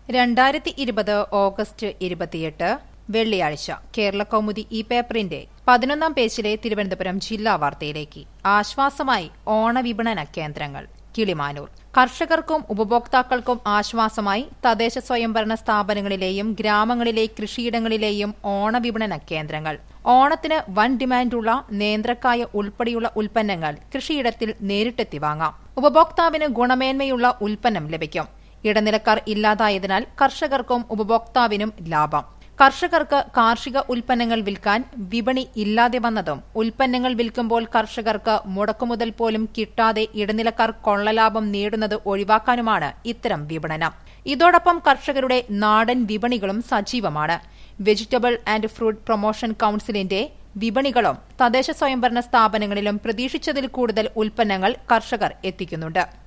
രണ്ടായിരത്തി ഇരുപത് ഓഗസ്റ്റ് ഇരുപത്തിയെട്ട് വെള്ളിയാഴ്ച കേരള കൗമുദി ഈ പേപ്പറിന്റെ പതിനൊന്നാം പേജിലെ തിരുവനന്തപുരം ജില്ലാ വാർത്തയിലേക്ക് ആശ്വാസമായി ഓണവിപണന കേന്ദ്രങ്ങൾ കിളിമാനൂർ കർഷകർക്കും ഉപഭോക്താക്കൾക്കും ആശ്വാസമായി തദ്ദേശ സ്വയംഭരണ സ്ഥാപനങ്ങളിലെയും ഗ്രാമങ്ങളിലെ കൃഷിയിടങ്ങളിലെയും ഓണവിപണന കേന്ദ്രങ്ങൾ ഓണത്തിന് വൻ ഡിമാൻഡുള്ള നേന്ത്രക്കായ ഉൾപ്പെടെയുള്ള ഉൽപ്പന്നങ്ങൾ കൃഷിയിടത്തിൽ നേരിട്ടെത്തി വാങ്ങാം ഉപഭോക്താവിന് ഗുണമേന്മയുള്ള ഉൽപ്പന്നം ലഭിക്കും ഇടനിലക്കാർ ഇല്ലാതായതിനാൽ കർഷകർക്കും ഉപഭോക്താവിനും ലാഭം കർഷകർക്ക് കാർഷിക ഉൽപ്പന്നങ്ങൾ വിൽക്കാൻ വിപണി ഇല്ലാതെ വന്നതും ഉൽപ്പന്നങ്ങൾ വിൽക്കുമ്പോൾ കർഷകർക്ക് മുടക്കുമുതൽ പോലും കിട്ടാതെ ഇടനിലക്കാർ കൊള്ളലാഭം നേടുന്നത് ഒഴിവാക്കാനുമാണ് ഇത്തരം വിപണനം ഇതോടൊപ്പം കർഷകരുടെ നാടൻ വിപണികളും സജീവമാണ് വെജിറ്റബിൾ ആൻഡ് ഫ്രൂട്ട് പ്രൊമോഷൻ കൌൺസിലിന്റെ വിപണികളും തദ്ദേശ സ്വയംഭരണ സ്ഥാപനങ്ങളിലും പ്രതീക്ഷിച്ചതിൽ കൂടുതൽ ഉൽപ്പന്നങ്ങൾ കർഷകർ എത്തിക്കുന്നുണ്ട്